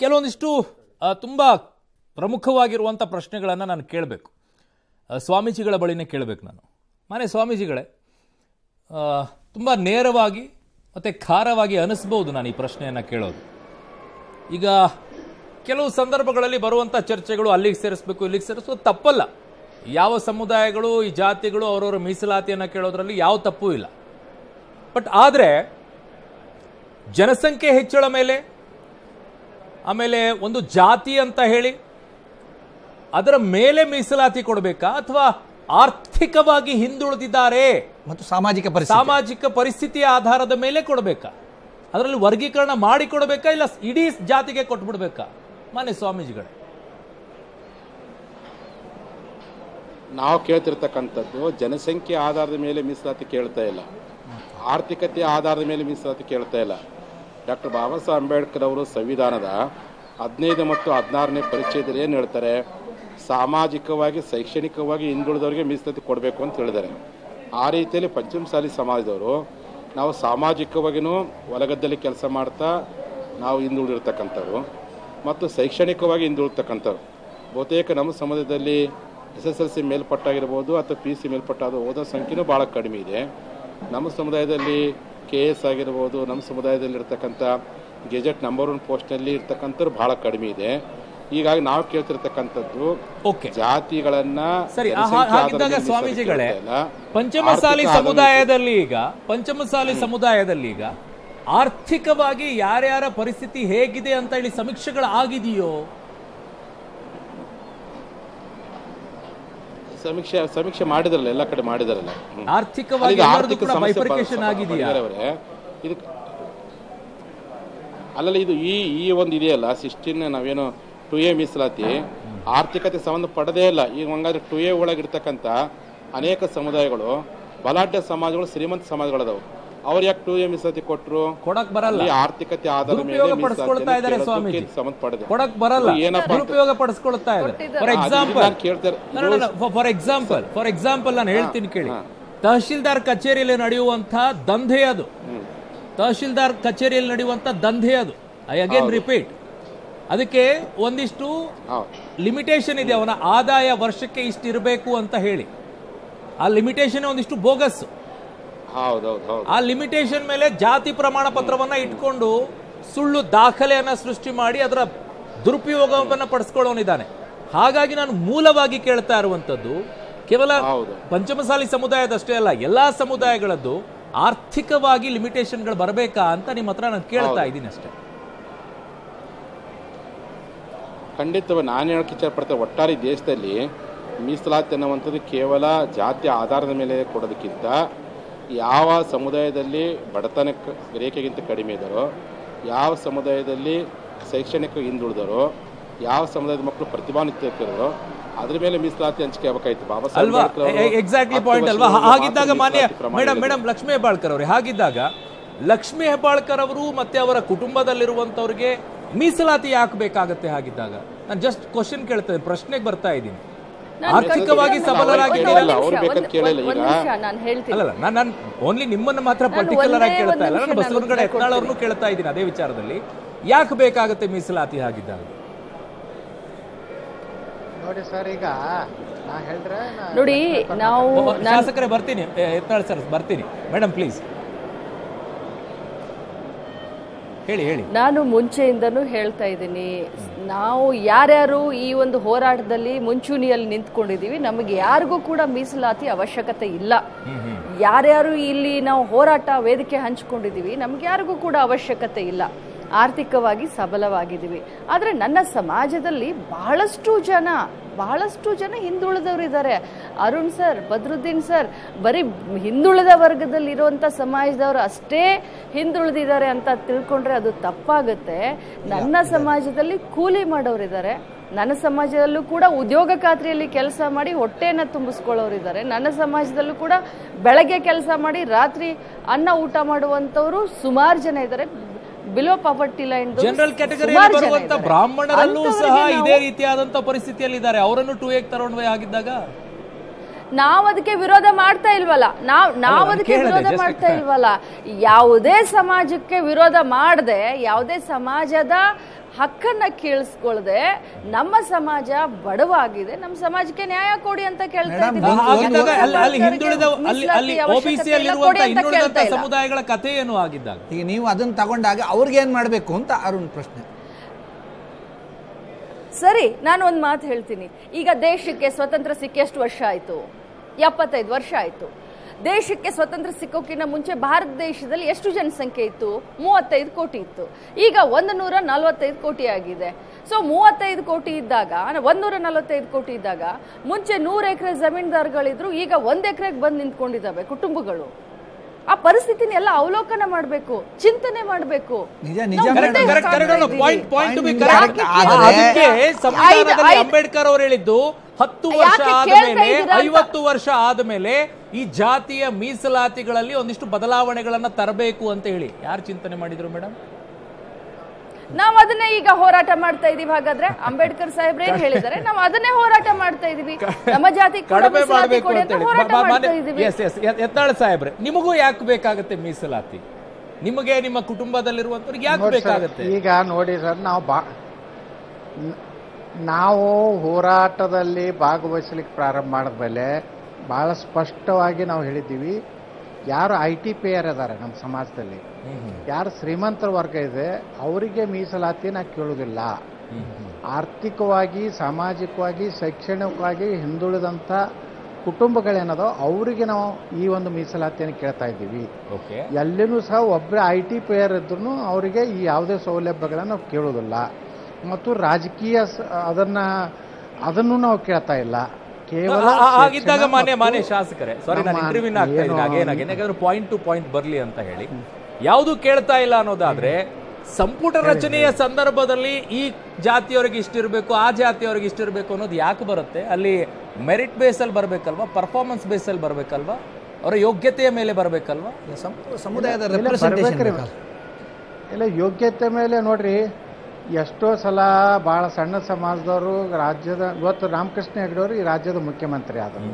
ಕೆಲವೊಂದಿಷ್ಟು ಆ, ತುಂಬ ಪ್ರಮುಖವಾಗಿರುವಂಥ ಪ್ರಶ್ನೆಗಳನ್ನು ನಾನು ಕೇಳಬೇಕು ಸ್ವಾಮೀಜಿಗಳ ಬಳಿನೇ ಕೇಳಬೇಕು ನಾನು ಮನೆ ಸ್ವಾಮೀಜಿಗಳೇ ತುಂಬ ನೇರವಾಗಿ ಮತ್ತು ಖಾರವಾಗಿ ಅನಿಸ್ಬೋದು ನಾನು ಈ ಪ್ರಶ್ನೆಯನ್ನು ಕೇಳೋದು ಈಗ ಕೆಲವು ಸಂದರ್ಭಗಳಲ್ಲಿ ಬರುವಂಥ ಚರ್ಚೆಗಳು ಅಲ್ಲಿಗೆ ಸೇರಿಸ್ಬೇಕು ಇಲ್ಲಿಗೆ ಸೇರಿಸೋದು ತಪ್ಪಲ್ಲ ಯಾವ ಸಮುದಾಯಗಳು ಈ ಜಾತಿಗಳು ಅವರವರ ಮೀಸಲಾತಿಯನ್ನು ಕೇಳೋದ್ರಲ್ಲಿ ಯಾವ ತಪ್ಪೂ ಇಲ್ಲ ಬಟ್ ಆದರೆ ಜನಸಂಖ್ಯೆ ಹೆಚ್ಚಳ ಮೇಲೆ ಆಮೇಲೆ ಒಂದು ಜಾತಿ ಅಂತ ಹೇಳಿ ಅದರ ಮೇಲೆ ಮೀಸಲಾತಿ ಕೊಡಬೇಕಾ ಅಥವಾ ಆರ್ಥಿಕವಾಗಿ ಹಿಂದುಳಿದಿದ್ದಾರೆ ಮತ್ತು ಸಾಮಾಜಿಕ ಪರಿಸ್ಥಿತಿ ಸಾಮಾಜಿಕ ಪರಿಸ್ಥಿತಿಯ ಆಧಾರದ ಮೇಲೆ ಕೊಡಬೇಕಾ ಅದರಲ್ಲಿ ವರ್ಗೀಕರಣ ಮಾಡಿ ಕೊಡಬೇಕಾ ಇಲ್ಲ ಇಡೀ ಜಾತಿಗೆ ಕೊಟ್ಬಿಡ್ಬೇಕಾ ಮಾನ್ಯ ಸ್ವಾಮೀಜಿಗಳೇ ನಾವು ಕೇಳ್ತಿರ್ತಕ್ಕಂಥದ್ದು ಜನಸಂಖ್ಯೆ ಆಧಾರದ ಮೇಲೆ ಮೀಸಲಾತಿ ಕೇಳ್ತಾ ಇಲ್ಲ ಆರ್ಥಿಕತೆ ಆಧಾರದ ಮೇಲೆ ಮೀಸಲಾತಿ ಕೇಳ್ತಾ ಇಲ್ಲ ಡಾಕ್ಟರ್ ಬಾಬಾ ಸಾಹೇಬ್ ಅಂಬೇಡ್ಕರ್ ಅವರು ಸಂವಿಧಾನದ ಹದಿನೈದು ಮತ್ತು ಹದಿನಾರನೇ ಪರಿಚಯದಲ್ಲಿ ಏನು ಹೇಳ್ತಾರೆ ಸಾಮಾಜಿಕವಾಗಿ ಶೈಕ್ಷಣಿಕವಾಗಿ ಹಿಂದುಳಿದವರಿಗೆ ಮೀಸಲಾತಿ ಕೊಡಬೇಕು ಅಂತ ಹೇಳಿದ್ದಾರೆ ಆ ರೀತಿಯಲ್ಲಿ ಪಂಚಮಸಾಲಿ ಸಮಾಜದವರು ನಾವು ಸಾಮಾಜಿಕವಾಗಿಯೂ ಹೊಲಗದ್ದಲ್ಲಿ ಕೆಲಸ ಮಾಡ್ತಾ ನಾವು ಹಿಂದುಳಿದಿರ್ತಕ್ಕಂಥವ್ರು ಮತ್ತು ಶೈಕ್ಷಣಿಕವಾಗಿ ಹಿಂದುಳಿತಕ್ಕಂಥವ್ರು ಬಹುತೇಕ ನಮ್ಮ ಸಮಾಜದಲ್ಲಿ ಎಸ್ ಎಸ್ ಎಲ್ ಸಿ ಮೇಲ್ಪಟ್ಟಾಗಿರ್ಬೋದು ಅಥವಾ ಪಿ ಸಿ ಮೇಲ್ಪಟ್ಟಾದ ಓದೋ ಸಂಖ್ಯೆನೂ ಭಾಳ ಕಡಿಮೆ ಇದೆ ನಮ್ಮ ಸಮುದಾಯದಲ್ಲಿ ಕೆ ಎಸ್ ಆಗಿರ್ಬೋದು ನಮ್ಮ ಸಮುದಾಯದಲ್ಲಿ ಇರ್ತಕ್ಕಂಥ ಗೆಜೆಟ್ ನಂಬರ್ ಒನ್ ಪೋಸ್ಟ್ನಲ್ಲಿ ಇರ್ತಕ್ಕಂಥವ್ರು ಭಾಳ ಕಡಿಮೆ ಇದೆ ಹೀಗಾಗಿ ನಾವು ಕೇಳ್ತಿರ್ತಕ್ಕಂಥದ್ದು ಓಕೆ ಜಾತಿಗಳನ್ನ ಸರಿ ಆ- ಜನಸಂಖ್ಯೆ ಹಾಗಿದ್ದಾಗ ಆಧಾರದ ಮೇಲೆ ಸ್ವಾಮೀಜಿಗಳೇ ಕೇಳ್ತಾ ಇಲ್ಲ. ಪಂಚಮಸಾಲಿ ಆರ್ಥಿಕ ಸಮುದಾಯದಲ್ಲಿ ಈಗ ಪಂಚಮಸಾಲಿ ಸಮುದಾಯದಲ್ಲಿ ಈಗ ಆರ್ಥಿಕವಾಗಿ ಯಾರ್ಯಾರ ಪರಿಸ್ಥಿತಿ ಹೇಗಿದೆ ಅಂತ ಹೇಳಿ ಸಮೀಕ್ಷೆಗಳು ಆಗಿದೆಯೋ ಸಮೀಕ್ಷೆ ಸಮೀಕ್ಷೆ ಮಾಡಿದ್ರಲ್ಲ ಎಲ್ಲ ಕಡೆ ಮಾಡಿದಾರಲ್ಲ ಹ್ಮ್. ಆರ್ಥಿಕವಾಗಿ ಅಲ್ಲಿಗೆ ಎಲ್ಲರದ್ದು ಆರ್ಥಿಕ ಕೂಡ ಸಮಸ್ಯೆ ಬೈಫರ್ಕೇಶನ್ ಪ- ಆಗಿದೆಯಾ ಪರಿಹಾರವರೇ, ಇದು ಅಲ್ಲಲ್ಲ ಇದು ಈ ಈ ಒಂದು ಇದೆಯಲ್ಲ ಸಿಕ್ಸ್ಟೀನ್ ನಾವೇನು ಟು ಎ ಮೀಸಲಾತಿ ಆರ್ಥಿಕತೆ ಸಂಬಂಧ ಪಡದೇ ಇಲ್ಲ ಈಗ ಹಂಗಾದ್ರೆ ಟು ಎ ಒಳಗಿರ್ತಕ್ಕಂಥ ಅನೇಕ ಸಮುದಾಯಗಳು ಬಲಾಢ್ಯ ಸಮಾಜಗಳು ಶ್ರೀಮಂತ ಸಮಾಜಗಳದಾವು ಅವ್ರು ಯಾಕೆ ಟು ಎ ಮೀಸಲಾತಿ ಕೊಟ್ಟರು ಕೊಡಕ್ ಬರಲ್ಲ ಅಲ್ಲಿ ಆರ್ಥಿಕತೆ ಆಧಾರದ ಮೇಲೆ ದುರುಪಯೋಗ ಪಡಿಸ್ಕೊಳ್ತಾ ಇದ್ದಾರೆ ಸ್ವಾಮೀಜಿ ಸಂಬಂಧಪಡದೆ ಕೊಡಕ್ ಬರಲ್ಲ ಇದು ಏನಪ್ಪ ಅಂತ- ದುರುಪಯೋಗ ಪಡಿಸ್ಕೊಳ್ತಾ ಇದ್ದಾರೆ ಫಾರ್ ಅದು ಎಕ್ಸಾಂಪಲ್ ನಾನು ಕೇಳ್ತಾ ಇರೋ- ಫಾರ್ ಎಕ್ಸಾಂಪಲ್ ಫಾರ್ ಎಕ್ಸಾಂಪಲ್ ನಾನು ಹೇಳ್ತೀನಿ ಕೇಳಿ ತಹಶೀಲ್ದಾರ್ ಕಚೇರಿಯಲ್ಲಿ ನಡೆಯುವಂತ ದಂಧೆ ಅದು ತಹಶೀಲ್ದಾರ್ ಕಚೇರಿಯಲ್ಲಿ ನಡೆಯುವಂತ ದಂಧೆ ಅದು ಐ ಅಗೇನ್ ರಿಪೀಟ್ ಅದಕ್ಕೆ ಒಂದಿಷ್ಟು ಹೌದು ಲಿಮಿಟೇಷನ್ ಇದೆ ಅವನ ಆದಾಯ ವರ್ಷಕ್ಕೆ ಇಷ್ಟು ಇರಬೇಕು ಅಂತ ಹೇಳಿ ಆ ಲಿಮಿಟೇಷನ್ ಒಂದಿಷ್ಟು ಬೋಗಸ್ ಹೌದೌದು ಹೌದು ಆ ಲಿಮಿಟೇಷನ್ ಮೇಲೆ ಜಾತಿ ಪ್ರಮಾಣ ಪತ್ರವನ್ನ ಇಟ್ಕೊಂಡು ಸುಳ್ಳು ದಾಖಲೆಯನ್ನ ಸೃಷ್ಟಿ ಮಾಡಿ ಅದರ ದುರುಪಯೋಗವನ್ನ ಪಡಿಸ್ಕೊಳ್ಳೋನಿದ್ದಾನೆ ಹಾಗಾಗಿ ನಾನು ಮೂಲವಾಗಿ ಕೇಳ್ತಾ ಇರುವಂತದ್ದು ಕೇವಲ ಹೌದು. ಪಂಚಮಸಾಲಿ ಸಮುದಾಯದಷ್ಟೇ ಅಲ್ಲ ಎಲ್ಲಾ ಸಮುದಾಯಗಳದ್ದು ಆರ್ಥಿಕವಾಗಿ ಲಿಮಿಟೇಷನ್ಗಳು ಬರಬೇಕಾ ಅಂತ ನಿಮ್ಮ ಹತ್ರ ನಾನು ಕೇಳ್ತಾ ಇದ್ದೀನಿ ಅಷ್ಟೇ ಖಂಡಿತವಾಗಿ ನಾನು ಹೇಳಕ್ಕೆ ಇಷ್ಟಪಡ್ತೇನೆ ಒಟ್ಟಾರೆ ದೇಶದಲ್ಲಿ ಮೀಸಲಾತಿ ಅನ್ನುವಂಥದ್ದು ಕೇವಲ ಜಾತಿ ಆಧಾರದ ಮೇಲೆ ಕೊಡೋದಕ್ಕಿಂತ ಯಾವ ಸಮುದಾಯದಲ್ಲಿ ಬಡತನ ಕ- ರೇಖೆಗಿಂತ ಕಡಿಮೆ ಇದ್ದಾರೋ ಯಾವ ಸಮುದಾಯದಲ್ಲಿ ಶೈಕ್ಷಣಿಕ ಹಿಂದುಳಿದಾರೋ ಯಾವ ಸಮುದಾಯದ ಮಕ್ಕಳು ಪ್ರತಿಭಾನ್ವಿತರಿರೋ ಅದ್ರ ಮೇಲೆ ಮೀಸಲಾತಿ ಹಂಚಿಕೆ ಆಗಬೇಕಾಯ್ತು ಬಾಬಾ ಸಾಹೇಬ್ ಅಲ್ವಾ ಅಂಬೇಡ್ಕರ್ ಅವರು ಎಕ್ಸಾಕ್ಟ್ಲಿ ಹತ್ತು ಪಾಯಿಂಟ್ ಅಲ್ವಾ ವರ್ಷಗಳ ಹಾಗಿದ್ದಾಗ ಮಾತ್ರ ಮಾನ್ಯ ಮೀಸಲಾತಿ ಪ್ರಮಾಣ ಮೇಡಮ್ ಇದೆ. ಮೇಡಮ್ ಲಕ್ಷ್ಮೀ ಹೆಬ್ಬಾಳ್ಕರ್ ಅವರೇ ಹಾಗಿದ್ದಾಗ ಲಕ್ಷ್ಮೀ ಹೆಬ್ಬಾಳ್ಕರ್ ಅವರು ಮತ್ತೆ ಅವರ ಕುಟುಂಬದಲ್ಲಿರುವಂತವ್ರಿಗೆ ಮೀಸಲಾತಿ ಯಾಕೆ ಬೇಕಾಗತ್ತೆ ಹಾಗಿದ್ದಾಗ ನಾನು ಜಸ್ಟ್ ಕ್ವಶನ್ ಕೇಳ್ತೇನೆ ಪ್ರಶ್ನೆಗೆ ಬರ್ತಾ ಇದ್ದೀನಿ ಆರ್ಥಿಕವಾಗಿ ಒಂದು ಸಬಲರಾಗಿ ನಿಮಿಷ, ಕೇಳಿಲ್ಲ, ಅವ್ರು ಬೇಕಾದ್ ಕೇಳಿಲ್ಲ ಈಗ. ನಾನು ಹೇಳ್ತೀನಿ ಅಲ್ಲಲ್ಲ ನಾನು ನಾನು ಓನ್ಲಿ ನಿಮ್ಮನ್ನ ಮಾತ್ರ ನಾನು ಪರ್ಟಿಕ್ಯುಲರ್ ಆಗಿ ಒಂದೇ ಕೇಳ್ತಾ ಇಲ್ಲ ಒಂದು ನಾನು ನಿಮಿಷ ಬಸವನಗಡೆ ನಾನು ಯತ್ನಾಳ್ ಅವ್ರನ್ನೂ ಕೇಳ್ತಾ ಇದ್ದೀನಿ ಅದೇ ವಿಚಾರದಲ್ಲಿ ಯಾಕೆ ಬೇಕಾಗತ್ತೆ ಮೀಸಲಾತಿ ಹಾಗಿದ್ದಾಗ ನೋಡಿ ಸರ್ ಈಗ ನಾ ಹೇಳ್ರೆ ನಾ- ನೋಡಿ ನಾವು ನಾನು ಶಾಸಕರೇ ಬರ್ತೀನಿ ಏ, ಯತ್ನಾಳ್ ಸರ್ ಬರ್ತೀನಿ ಮೇಡಮ್ ಪ್ಲೀಸ್ ಹೇಳಿ ಹೇಳಿ ನಾನು ಮುಂಚೆಯಿಂದನೂ ಹೇಳ್ತಾ ಇದ್ದೀನಿ ನಾವು ಯಾರ್ಯಾರು ಈ ಒಂದು ಹೋರಾಟದಲ್ಲಿ ಮುಂಚೂಣಿಯಲ್ಲಿ ನಿಂತ್ಕೊಂಡಿದ್ದೀವಿ ನಮಗೆ ಯಾರಿಗೂ ಕೂಡ ಮೀಸಲಾತಿ ಅವಶ್ಯಕತೆ ಇಲ್ಲ ಯಾರ್ಯಾರು ಇಲ್ಲಿ ನಾವು ಹೋರಾಟ ವೇದಿಕೆ ಹಂಚ್ಕೊಂಡಿದ್ದೀವಿ ನಮ್ಗೆ ಯಾರಿಗೂ ಕೂಡ ಅವಶ್ಯಕತೆ ಇಲ್ಲ ಆರ್ಥಿಕವಾಗಿ ಸಬಲವಾಗಿದ್ದೀವಿ ಆದರೆ ನನ್ನ ಸಮಾಜದಲ್ಲಿ ಬಹಳಷ್ಟು ಜನ ಬಹಳಷ್ಟು ಜನ ಹಿಂದುಳಿದವರಿದ್ದಾರೆ ಅರುಣ್ ಸರ್ ಬದ್ರುದ್ದೀನ್ ಸರ್ ಬರೀ ಹಿಂದುಳಿದ ವರ್ಗದಲ್ಲಿರುವಂಥ ಸಮಾಜದವರು ಅಷ್ಟೇ ಹಿಂದುಳಿದಿದ್ದಾರೆ ಅಂತ ತಿಳ್ಕೊಂಡ್ರೆ ಅದು ತಪ್ಪಾಗುತ್ತೆ ನನ್ನ ಸಮಾಜದಲ್ಲಿ ಕೂಲಿ ಮಾಡೋರಿದ್ದಾರೆ ನನ್ನ ಸಮಾಜದಲ್ಲೂ ಕೂಡ ಉದ್ಯೋಗ ಖಾತ್ರಿಯಲ್ಲಿ ಕೆಲಸ ಮಾಡಿ ಹೊಟ್ಟೆಯನ್ನು ತುಂಬಿಸ್ಕೊಳ್ಳೋರಿದ್ದಾರೆ ನನ್ನ ಸಮಾಜದಲ್ಲೂ ಕೂಡ ಬೆಳಗ್ಗೆ ಕೆಲಸ ಮಾಡಿ ರಾತ್ರಿ ಅನ್ನ ಊಟ ಮಾಡುವಂಥವ್ರು ಸುಮಾರು ಜನ ಇದ್ದಾರೆ below poverty line general category ಬರುವಂತ ಬ್ರಾಹ್ಮಣರಲ್ಲೂ ಸಹ ಇದೇ ರೀತಿಯಾದಂತ ಪರಿಸ್ಥಿತಿಯಲ್ಲಿ ಇದ್ದಾರೆ ಅವರನ್ನು ಟೂ ಏಕ್ ತಗೊಂಡ್ವೆ ಆಗಿದ್ದಾಗ ನಾವ್ ಅದಕ್ಕೆ ವಿರೋಧ ಮಾಡ್ತಾ ಇಲ್ವಲ್ಲ ನಾವ್ ನಾವ್ ನಾನು ಅದಕ್ಕೆ ಕೇಳಿದೆ, ವಿರೋಧ just- ಮಾಡ್ತಾ ಇಲ್ವಲ್ಲ ಯಾವುದೇ ಸಮಾಜಕ್ಕೆ ವಿರೋಧ ಮಾಡದೆ ಯಾವುದೇ ಸಮಾಜದ ಹಕ್ಕನ್ನ ಕೇಳಿಸ್ಕೊಳ್ದೆ ನಮ್ಮ ಸಮಾಜ ಬಡವಾಗಿದೆ ನಮ್ಮ ಸಮಾಜಕ್ಕೆ ನ್ಯಾಯ ಕೊಡಿ ಅಂತ ಕೇಳ್ತಾ ಮೇಡಮ್, ಇದ್ದೀವಿ. ಒಂದು- ಆಗಿದ್ದಾಗ ಅಲ್ಲಿ ಅಲ್ಲಿ ವರ್ಗದವರಿಗೆ ಹಿಂದುಳಿದ ಅಲ್ಲಿ ಅಲ್ಲಿ ಮೀಸಲಾತಿ ಒಬಿಸಿ ಅವಶ್ಯಕತೆ ಇಲ್ಲ, ಅಲ್ಲಿರುವಂತ ಕೊಡಿ ಅಂತ ಹಿಂದುಳಿದಂತ ಕೇಳ್ತಾ ಇಲ್ಲ. ಸಮುದಾಯಗಳ ಕಥೆ ಏನು ಆಗಿದ್ದಾಗ ಈಗ ನೀವು ಅದನ್ನ ತಗೊಂಡಾಗ ಅವ್ರಿಗೆ ಏನ್ ಮಾಡ್ಬೇಕು ಅಂತ ಅರುಣ್ ಪ್ರಶ್ನೆ ಸರಿ ನಾನು ಒಂದು ಮಾತು ಹೇಳ್ತೀನಿ ಈಗ ದೇಶಕ್ಕೆ ಸ್ವತಂತ್ರ ಸಿಕ್ಕಿ ಎಷ್ಟು ವರ್ಷ ಆಯಿತು ಎಪ್ಪತ್ತೈದು ವರ್ಷ ಆಯಿತು ದೇಶಕ್ಕೆ ಸ್ವತಂತ್ರ ಸಿಕ್ಕೋಕ್ಕಿಂತ ಮುಂಚೆ ಭಾರತ ದೇಶದಲ್ಲಿ ಎಷ್ಟು ಜನಸಂಖ್ಯೆ ಇತ್ತು ಮೂವತ್ತೈದು ಕೋಟಿ ಇತ್ತು ಈಗ ಒಂದು ನೂರ ನಲವತ್ತೈದು ಕೋಟಿ ಆಗಿದೆ ಸೊ ಮೂವತ್ತೈದು ಕೋಟಿ ಇದ್ದಾಗ ಒಂದೂರ ನಲವತ್ತೈದು ಕೋಟಿ ಇದ್ದಾಗ ಮುಂಚೆ ನೂರು ಎಕರೆ ಜಮೀನ್ದಾರ್ಗಳಿದ್ರು ಈಗ ಒಂದು ಎಕರೆಗೆ ಬಂದು ನಿಂತ್ಕೊಂಡಿದ್ದಾವೆ ಕುಟುಂಬಗಳು ಆ ಪರಿಸ್ಥಿತಿನ ಎಲ್ಲ ಅವಲೋಕನ ಮಾಡಬೇಕು ಚಿಂತನೆ ಮಾಡಬೇಕು ನಿಜ ನಿಜ ನಾವು ಕರೆಕ್ಟ್ ಮುಂದೆ ಕರೆಕ್ಟ್ ಕರೆಕ್ಟ್ ಸಾಗ್ತಾ point point to be Point correct correct. ಆದ್ರೆ- ಅದಕ್ಕೆ ಸಂವಿಧಾನದಲ್ಲಿ ಐದು- ಅಂಬೇಡ್ಕರ್ ಅವರು ಹೇಳಿದ್ದು ಹತ್ತು ಯಾಕೆ ವರ್ಷ ಕೇಳ್ತಾ ಆದಮೇಲೆ ಇದ್ದೀರಾ ಅಂತ? ಐವತ್ತು ವರ್ಷ ಆದಮೇಲೆ ಈ ಜಾತಿಯ ಮೀಸಲಾತಿಗಳಲ್ಲಿ ಒಂದಿಷ್ಟು ಬದಲಾವಣೆಗಳನ್ನ ತರಬೇಕು ಅಂತ ಹೇಳಿ ಯಾರು ಚಿಂತನೆ ಮಾಡಿದ್ರು ಮೇಡಮ್ ನಾವು ಅದನ್ನೇ ಈಗ ಹೋರಾಟ ಮಾಡ್ತಾ ಇದೀವಿ ಹಾಗಾದ್ರೆ ಅಂಬೇಡ್ಕರ್ ಸಾಹೇಬ್ರು ಏನ್ ಹೇಳಿದ್ದಾರೆ ನಾವು ಅದನ್ನೇ ಹೋರಾಟ ಮಾಡ್ತಾ ಇದೀವಿ ನಮ್ಮ ಜಾತಿ ಕೂಡ ಕಡಿಮೆ ಮೀಸಲಾತಿ ಮಾಡಬೇಕು ಕೊಡಿ ಅಂತ ಅಂತ ಹೇಳಿ ಹೋರಾಟ ಮಾಡ್ತಾ ಇದೀವಿ ಎಸ್ ಎಸ್ ಎತ್ತಾಳ ಸಾಹೇಬ್ರೆ ನಿಮಗೂ ಯಾಕೆ ಬೇಕಾಗತ್ತೆ ಮೀಸಲಾತಿ ನಿಮಗೆ ನಿಮ್ಮ ಕುಟುಂಬದಲ್ಲಿರುವಂತವ್ರಿಗೆ ಯಾಕೆ ನೋಡಿ ಸರ್, ಬೇಕಾಗತ್ತೆ ಈಗ ನೋಡಿ ಸರ್ ನಾವು ಬಾ ನ- ನಾವು ಹೋರಾಟದಲ್ಲಿ ಭಾಗವಹಿಸ್ಲಿಕ್ಕೆ ಪ್ರಾರಂಭ ಮಾಡಿದ್ಮೇಲೆ ಭಾಳ ಸ್ಪಷ್ಟವಾಗಿ ನಾವು ಹೇಳಿದ್ದೀವಿ ಯಾರು ಐ ಟಿ ಪೇಯರ್ ಅದಾರೆ ನಮ್ಮ ಸಮಾಜದಲ್ಲಿ ಯಾರು ಶ್ರೀಮಂತರ ವರ್ಗ ಇದೆ ಅವರಿಗೆ ಮೀಸಲಾತಿ ನಾ ಕೇಳುವುದಿಲ್ಲ ಆರ್ಥಿಕವಾಗಿ ಸಾಮಾಜಿಕವಾಗಿ ಶೈಕ್ಷಣಿಕವಾಗಿ ಹಿಂದುಳಿದಂಥ ಕುಟುಂಬಗಳೇನದೋ ಅವರಿಗೆ ನಾವು ಈ ಒಂದು ಮೀಸಲಾತಿಯನ್ನು ಕೇಳ್ತಾ ಇದ್ದೀವಿ ಓಕೆ ಎಲ್ಲಿನೂ ಸಹ ಒಬ್ಬರೇ ಐ ಟಿ ಪ್ಲೇಯರ್ ಇದ್ರೂ ಅವರಿಗೆ ಈ ಯಾವುದೇ ಸೌಲಭ್ಯಗಳನ್ನು ನಾವು ಕೇಳೋದಿಲ್ಲ ಮತ್ತು ರಾಜಕೀಯ ಸ- ಅದನ್ನ ಅದನ್ನು ನಾವು ಕೇಳ್ತಾ ಇಲ್ಲ ಕೇವಲ ಆ- ಆ- ಆಗಿದ್ದಾಗ ಶಿಕ್ಷಣ ಮಾನ್ಯ ಮತ್ತು ಮಾನ್ಯ ಶಾಸಕರೇ ಸಾರಿ ನಾನು ನಮ್ಮ ಇಂಟರ್ವ್ಯೂನ ಆಗ್ತಾ ಏನು- ಇದ್ದೀನಿ ಹಾಗೇನಾಗಿ ಯಾಕಂದ್ರೆ ಪಾಯಿಂಟ್ ಟು ಪಾಯಿಂಟ್ ಬರ್ಲಿ ಅಂತ ಹೇಳಿ ಯಾವುದು ಕೇಳ್ತಾ ಇಲ್ಲ ಅನ್ನೋದಾದ್ರೆ ಸಂಪುಟ ರಚನೆಯ ಸಂದರ್ಭದಲ್ಲಿ ಈ ಜಾತಿಯವರಿಗೆ ಇಷ್ಟಿರಬೇಕು ಆ ಜಾತಿಯವರಿಗೆ ಇಷ್ಟಿರಬೇಕು ಅನ್ನೋದು ಯಾಕೆ ಬರುತ್ತೆ ಅಲ್ಲಿ ಮೆರಿಟ್ ಬೇಸಲ್ಲಿ ಬರಬೇಕಲ್ವಾ ಪರ್ಫಾರ್ಮೆನ್ಸ್ ಬೇಸಲ್ಲಿ ಬರಬೇಕಲ್ವಾ ಅವರ ಯೋಗ್ಯತೆಯ ಮೇಲೆ ಬರಬೇಕಲ್ವಾ ಸಮ್- ಸಮುದಾಯದ ಇಲ್ಲ, ರೆಪ್ರೆಸೆಂಟೇಷನ್ ಬರ್ಬೇಕ್ರಿ. ಇಲ್ಲ ಯೋಗ್ಯತೆ ಮೇಲೆ ನೋಡ್ರಿ ಎಷ್ಟೋ ಸಲ ಭಾಳ ಸಣ್ಣ ಸಮಾಜದವರು ರಾಜ್ಯದ ಇವತ್ತು ರಾಮಕೃಷ್ಣ ಹೆಗಡೆಯವರು ಈ ರಾಜ್ಯದ ಮುಖ್ಯಮಂತ್ರಿ ಆದರು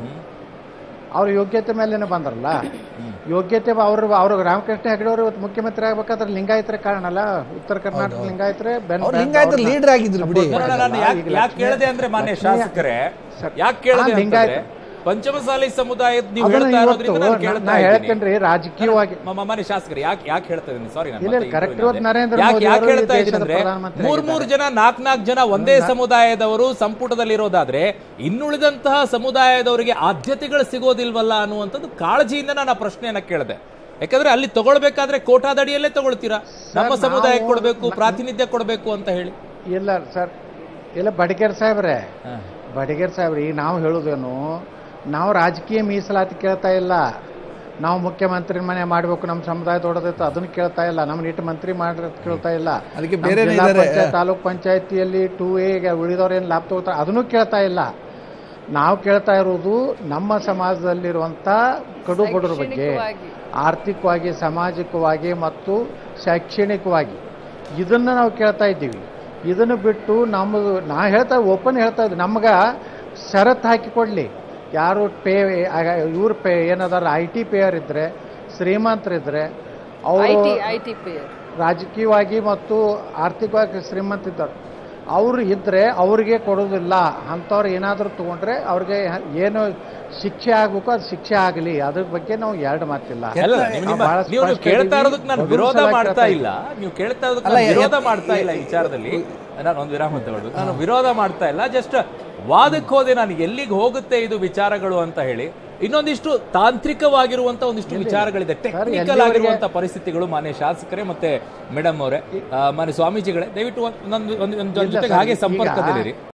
ಅವ್ರ ಯೋಗ್ಯತೆ ಮೇಲೇನೆ ಬಂದ್ರಲ್ಲ ಯೋಗ್ಯತೆ ಅವ್ರು ಅವ್ರು ರಾಮಕೃಷ್ಣ ಹೆಗಡೆಯವರು ಇವತ್ತು ಮುಖ್ಯಮಂತ್ರಿ ಆಗ್ಬೇಕಾದ್ರೆ ಲಿಂಗಾಯತರ ಕಾರಣ ಅಲ್ಲ ಉತ್ತರ ಕರ್ನಾಟಕ ಲಿಂಗಾಯತರೆ ಬೆನ್ ಅವ್ರು ಲಿಂಗಾಯತರ ಲೀಡರ್ ಆಗಿದ್ರು ಬಿಡಿ ನೋಡೋಣ, ನಾನು ಯಾಕೆ ಈಗ ಯಾಕೆ ಕೇಳದೆ ಅಂದ್ರೆ ಮಾನ್ಯ ಲಕ್ಷ್ಮೀ- ಶಾಸಕರೇ ಸರ್, ಯಾಕೆ ಕೇಳದೆ ಆ, ಲಿಂಗಾಯತ- ಅಂತಂದ್ರೆ ಪಂಚಮಸಾಲಿ ಸಮುದಾಯದ ನೀವು ಅದನ್ನ ಹೇಳ್ತಾ ಇರೋದ್ರಿಂದ ಇವತ್ತು ನಾನು ನಾ- ಕೇಳ್ತಾ ನಾ ಇದ್ದೀನಿ ಹೇಳ್ತೇನ್ರಿ ರಾಜಕೀಯವಾಗಿ ಮ- ಮಾನ್ಯ ಶಾಸಕರು ಯಾಕೆ ಯಾಕೆ ಹೇಳ್ತಾ ಇದ್ದೀನಿ ಸಾರಿ ಇಲ್ಲ, correct ಇವತ್ತು ನರೇಂದ್ರ ಯಾಕೆ ಮೋದಿ ಯಾಕೆ ಅವರು ಈ ಹೇಳ್ತಾ ಇದ್ದೀನಿ ದೇಶದ ಅಂದ್ರೆ ಪ್ರಧಾನಮಂತ್ರಿ ಮೂರ್ ಮೂರ್ ಜನ ನಾಲ್ಕ್ ನಾಲ್ಕು ಜನ ಒಂದೇ ಸಮುದಾಯದವರು ಸಂಪುಟದಲ್ಲಿರೋದಾದ್ರೆ ಇನ್ನುಳಿದಂತಹ ಸಮುದಾಯದವರಿಗೆ ಆದ್ಯತೆಗಳು ಸಿಗೋದಿಲ್ವಲ್ಲ ಅನ್ನುವಂಥದ್ದು ಕಾಳಜಿಯಿಂದ ನಾನು ಆ ಪ್ರಶ್ನೆಯನ್ನ ಕೇಳಿದೆ ಯಾಕಂದ್ರೆ ಅಲ್ಲಿ ತಗೊಳ್ಬೇಕಾದ್ರೆ ಕೋಟಾದಡಿಯಲ್ಲೇ ತಗೊಳ್ತೀರಾ ನಮ್ಮ ನಾವು- ಸಮುದಾಯಕ್ಕೆ ಕೊಡಬೇಕು ಪ್ರಾತಿನಿಧ್ಯ ಕೊಡಬೇಕು ಅಂತ ಹೇಳಿ ಇಲ್ಲ ಸರ್ ಇಲ್ಲ ಬಡಿಗೇರ್ ಸಾಹೇಬ್ರೆ ಬಡಿಗೇರ್ ಸಾಹೇಬ್ರೆ ಈಗ ನಾವು ಹೇಳೋದೇನು ನಾವು ರಾಜಕೀಯ ಮೀಸಲಾತಿ ಕೇಳ್ತಾ ಇಲ್ಲ ನಾವು ಮುಖ್ಯಮಂತ್ರಿ ಮನೆ ಮಾಡಬೇಕು ನಮ್ಮ ಸಮುದಾಯ ದೊಡ್ಡದಿತ್ತು ಅದನ್ನು ಕೇಳ್ತಾ ಇಲ್ಲ ನಮ್ಮ ನೀಟ್ ಮಂತ್ರಿ ಮಾಡಿರೋದು ಕೇಳ್ತಾ ಇಲ್ಲ ಅದಕ್ಕೆ ನಮ್ಮ ಬೇರೆನೇ ಜಿಲ್ಲಾ ಇದ್ದಾರೆ. ಪಂಚಾಯತ್ ತಾಲೂಕ್ ಪಂಚಾಯತಿಯಲ್ಲಿ ಟೂ ಎ ಉಳಿದವ್ರು ಏನು ಲಾಭ ತಗೋತಾರೆ ಅದನ್ನು ಕೇಳ್ತಾ ಇಲ್ಲ ನಾವು ಕೇಳ್ತಾ ಇರೋದು ನಮ್ಮ ಸಮಾಜದಲ್ಲಿರುವಂಥ ಕಡು ಬಡವ್ರ ಬಗ್ಗೆ ಶೈಕ್ಷಣಿಕವಾಗಿ. ಆರ್ಥಿಕವಾಗಿ ಸಾಮಾಜಿಕವಾಗಿ ಮತ್ತು ಶೈಕ್ಷಣಿಕವಾಗಿ ಇದನ್ನು ನಾವು ಕೇಳ್ತಾ ಇದ್ದೀವಿ ಇದನ್ನು ಬಿಟ್ಟು ನಮ್ಮದು ನಾ ಹೇಳ್ತಾ ಓಪನ್ ಹೇಳ್ತಾ ಇದ್ವಿ ನಮ್ಗೆ ಷರತ್ತು ಹಾಕಿ ಕೊಡಲಿ ಯಾರು ಪೇ ಇವ್ರ ಪೇ ಏನದಾರ ಐ ಟಿ ಪೇಯರ್ ಇದ್ದರೆ ಶ್ರೀಮಂತರಿದ್ದರೆ ಐ ಅವರು ಟಿ ಐ ಟಿ ಪೇಯರ್ ರಾಜಕೀಯವಾಗಿ ಮತ್ತು ಆರ್ಥಿಕವಾಗಿ ಶ್ರೀಮಂತ ಇದ್ದಾರೆ ಅವರು ಇದ್ದರೆ ಅವ್ರಿಗೆ ಕೊಡೋದಿಲ್ಲ ಅಂಥವ್ರು ಏನಾದರೂ ತೊಗೊಂಡ್ರೆ ಅವ್ರಿಗೆ ಏನು ಶಿಕ್ಷೆ ಆಗಬೇಕು ಅದು ಶಿಕ್ಷೆ ಆಗಲಿ ಅದ್ರ ಬಗ್ಗೆ ನಾವು ಎರಡು ಮಾತಿಲ್ಲ ಅಲ್ಲ ನೀವು ನಿಮ್ಮ- ಬಹಳ ನೀವು ನೀವು ಸ್ಪಷ್ಟ ಕೇಳ್ತಾ ಇದೀವಿ. ಇರೋದಕ್ಕೆ ನಾನು ಬಹಳ ವಿರೋಧ ಸಲ ಮಾಡ್ತಾ ಕೇಳ್ತಾ ಇಲ್ಲ ನೀವು ಕೇಳ್ತಾ ಇರೋದಕ್ಕೆ ಅಲ್ಲ, ನಾನು ವಿರೋಧ ಎ- ಮಾಡ್ತಾ ಇಲ್ಲ ಈ ವಿಚಾರದಲ್ಲಿ ನಾನು ಒಂದು ವಿರಾಮ ತಗೊಳ್ಬೇಕು ನಾನು ವಿರೋಧ ಮಾಡ್ತಾ ಇಲ್ಲ ಜಸ್ಟ್ ವಾದಕ್ಕೆ ಹೋದೆ ನಾನು ಎಲ್ಲಿಗೆ ಹೋಗುತ್ತೆ ಇದು ವಿಚಾರಗಳು ಅಂತ ಹೇಳಿ ಇನ್ನೊಂದಿಷ್ಟು ತಾಂತ್ರಿಕವಾಗಿರುವಂತ ಒಂದಿಷ್ಟು ವಿಚಾರಗಳಿದೆ ಟೆಕ್ನಿಕಲ್ ಎಲ್ಲಿವರೆಗೆ- ಆಗಿರುವಂತ ಪರಿಸ್ಥಿತಿಗಳು ಮಾನ್ಯ ಶಾಸಕರೇ ಮತ್ತೆ ಮೇಡಮ್ ಅವರೇ ಮಾನ್ಯ ಸ್ವಾಮೀಜಿಗಳೇ ದಯವಿಟ್ಟು ಒಂದ್- ನನ್ನ ಒಂದು ಒಂದು ಜೊತೆಗೆ ಹಾಗೆ ಸರ್, ಈಗ- ಸಂಪರ್ಕದಲ್ಲಿರಿ